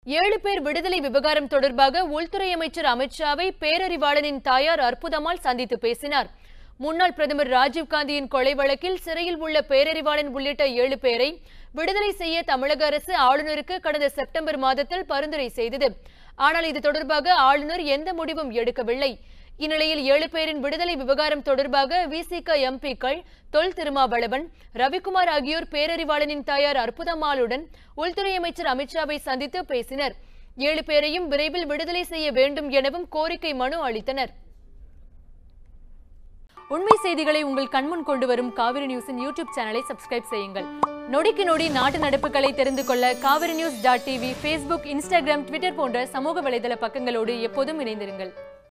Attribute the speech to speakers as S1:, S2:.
S1: ஏழு பேர் விடுதலை விவகாரம் தொடர்பாக உள்துறை அமைச்சர் அமித்ஷாவை பேரறிவாளனின் தாயார் அற்புதமால் சந்தித்து பேசினார் முன்னாள் பிரதமர் ராஜீவ்காந்தியின் கொலை வழக்கில் சிறையில் உள்ள பேரறிவாளன் உள்ளிட்ட ஏழு பேரை விடுதலை செய்ய தமிழக அரசு ஆளுநருக்கு கடந்த செப்டம்பர் மாதத்தில் பரிந்துரை செய்தது ஆனால் இது தொடர்பாக ஆளுநர் எந்த முடிவும் எடுக்கவில்லை இந்நிலையில் ஏழு பேரின் விடுதலை விவகாரம் தொடர்பாக விசிக எம்பிக்கள் தொல் திருமாவளவன் ரவிக்குமார் ஆகியோர் பேரறிவாளனின் தாயார் அற்புதம்மாளுடன் உள்துறை அமைச்சர் அமித்ஷாவை சந்தித்து பேசினர் ஏழு பேரையும் விரைவில் விடுதலை செய்ய வேண்டும் எனவும் கோரிக்கை மனு அளித்தனர் உண்மை செய்திகளை உங்கள் கண்முன் கொண்டு வரும் காவிரி நியூஸின் யூடியூப் சேனலை சப்ஸ்கிரைப் செய்யுங்கள் நொடிக்கு நொடி நாட்டு நடப்புகளை தெரிந்து கொள்ள Kaveri news dot TV Facebook Instagram Twitter போன்ற சமூக வலைதள பக்கங்களோடு எப்போதும் இணைந்திருங்கள்